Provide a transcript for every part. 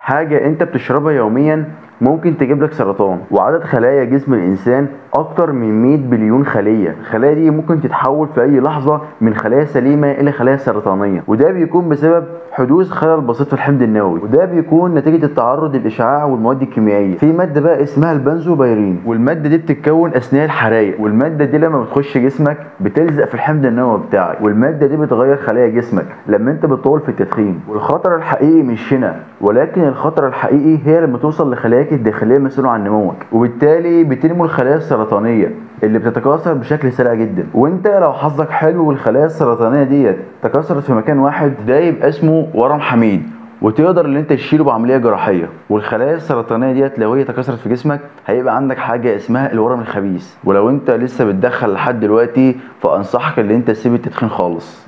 حاجة انت بتشربها يوميا ممكن تجيب لك سرطان وعدد خلايا جسم الانسان اكتر من 100 بليون خلية الخلايا دي ممكن تتحول في اي لحظة من خلايا سليمة الى خلايا سرطانية وده بيكون بسبب حدوث خلل بسيط في الحمض النووي وده بيكون نتيجة التعرض للاشعاع والمواد الكيميائية في مادة بقى اسمها البنزوبيرين والمادة دي بتتكون اثناء الحرايق والمادة دي لما بتخش جسمك بتلزق في الحمض النووي بتاعك والمادة دي بتغير خلايا جسمك لما انت بتطول في التدخين والخطر الحقيقي مش هنا ولكن الخطر الحقيقي هي لما توصل لخلاياك الداخلية المسؤولة عن نموك وبالتالي بتنمو الخلايا السرطانية اللي بتتكاثر بشكل سريع جدا وانت لو حظك حلو والخلايا السرطانيه ديت تكاثرت في مكان واحد ده يبقى اسمه ورم حميد وتقدر ان انت تشيله بعمليه جراحيه والخلايا السرطانيه ديت لو هي تكاثرت في جسمك هيبقى عندك حاجه اسمها الورم الخبيث ولو انت لسه بتدخل لحد دلوقتي فانصحك ان انت تسيب التدخين خالص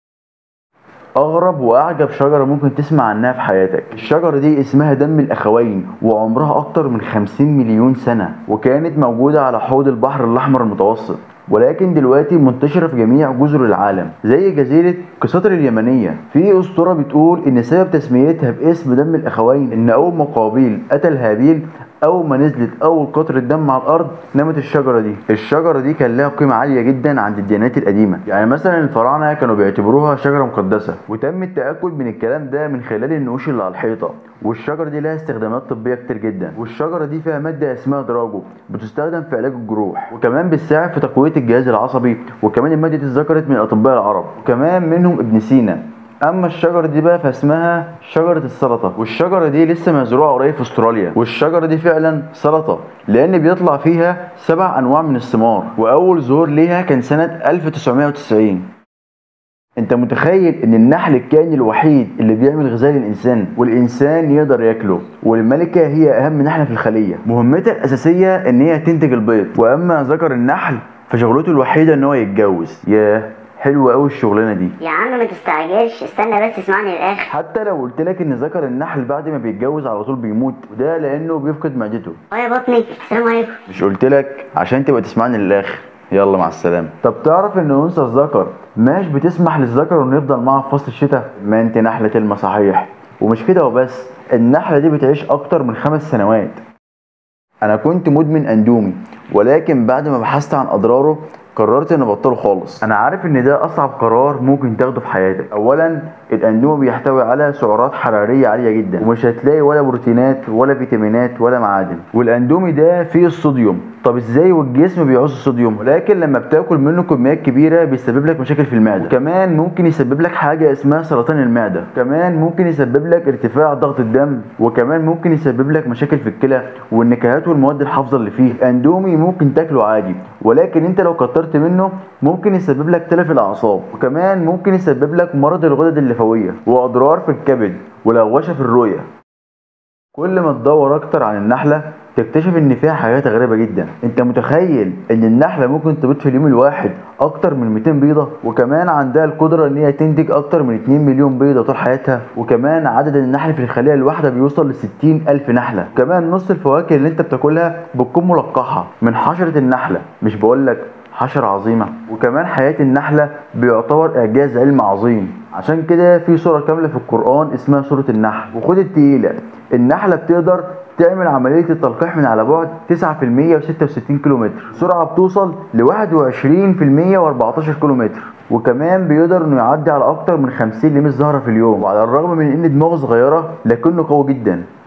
اغرب واعجب شجره ممكن تسمع عنها في حياتك الشجره دي اسمها دم الاخوين وعمرها اكتر من 50 مليون سنه وكانت موجوده على حوض البحر الاحمر المتوسط ولكن دلوقتي منتشرة في جميع جزر العالم زي جزيرة قسطر اليمنية في أسطورة بتقول إن سبب تسميتها باسم دم الأخوين إن أول ما قابيل قتل هابيل اول ما نزلت اول قطره دم على الارض نمت الشجره دي الشجره دي كان لها قيمه عاليه جدا عند الديانات القديمه يعني مثلا الفراعنه كانوا بيعتبروها شجره مقدسه وتم التاكد من الكلام ده من خلال النقوش اللي على الحيطه والشجره دي لها استخدامات طبيه كتير جدا والشجره دي فيها ماده اسمها دراجو بتستخدم في علاج الجروح وكمان بتساعد في تقويه الجهاز العصبي وكمان الماده دي اتذكرت من الاطباء العرب وكمان منهم ابن سينا اما الشجره دي بقى فاسمها شجره السلطه والشجره دي لسه مزروعه قريب في استراليا والشجره دي فعلا سلطه لان بيطلع فيها سبع انواع من الثمار واول ظهور ليها كان سنه 1990 انت متخيل ان النحل الكائن الوحيد اللي بيعمل غذاء للانسان والانسان يقدر ياكله والملكه هي اهم نحله في الخليه مهمتها الاساسيه ان هي تنتج البيض واما ذكر النحل فشغلته الوحيده ان هو يتجوز ياه حلوه قوي الشغلانه دي يا عم ما تستعجلش استنى بس اسمعني للاخر حتى لو قلت لك ان ذكر النحل بعد ما بيتجوز على طول بيموت وده لانه بيفقد معدته اه يا بطني السلام عليكم مش قلت لك عشان تبقى تسمعني للاخر يلا مع السلامه طب تعرف ان انثى الذكر مش بتسمح للذكر انه يفضل معاها في فصل الشتاء ما انت نحله تلمى صحيح ومش كده وبس النحله دي بتعيش اكتر من خمس سنوات انا كنت مدمن اندومي ولكن بعد ما بحثت عن اضراره قررت اني ابطله خالص انا عارف ان ده اصعب قرار ممكن تاخده في حياتك اولا الاندومي بيحتوي على سعرات حراريه عاليه جدا ومش هتلاقي ولا بروتينات ولا فيتامينات ولا معادن والاندومي ده فيه الصوديوم طب ازاي والجسم بيعوز الصوديوم ولكن لما بتاكل منه كميات كبيره بيسبب لك مشاكل في المعده كمان ممكن يسبب لك حاجه اسمها سرطان المعده كمان ممكن يسبب لك ارتفاع ضغط الدم وكمان ممكن يسبب لك مشاكل في الكلى والنكهات والمواد الحافظه اللي فيه الاندومي ممكن تاكله عادي ولكن انت لو كترت منه ممكن يسبب لك تلف الاعصاب وكمان ممكن يسبب لك مرض الغدد الليفاويه واضرار في الكبد ولغوشه في الرؤيه كل ما تدور اكتر عن النحله تكتشف ان فيها حاجات غريبه جدا انت متخيل ان النحله ممكن تبيض في اليوم الواحد اكتر من 200 بيضه وكمان عندها القدره ان هي تنتج اكتر من 2 مليون بيضه طول حياتها وكمان عدد النحل في الخليه الواحده بيوصل ل 60 الف نحله كمان نص الفواكه اللي انت بتاكلها بتكون ملقحه من حشره النحله مش بقول لك حشرة عظيمة وكمان حياة النحلة بيعتبر إعجاز علمي عظيم عشان كده في سورة كاملة في القرآن اسمها سورة النحل وخد التقيلة النحلة بتقدر تعمل عملية التلقيح من على بعد 9% و66 كيلومتر سرعة بتوصل ل 21% و14 كيلومتر وكمان بيقدر انه يعدي على اكتر من 50 لمس زهرة في اليوم وعلى الرغم من ان دماغه صغيرة لكنه قوي جدا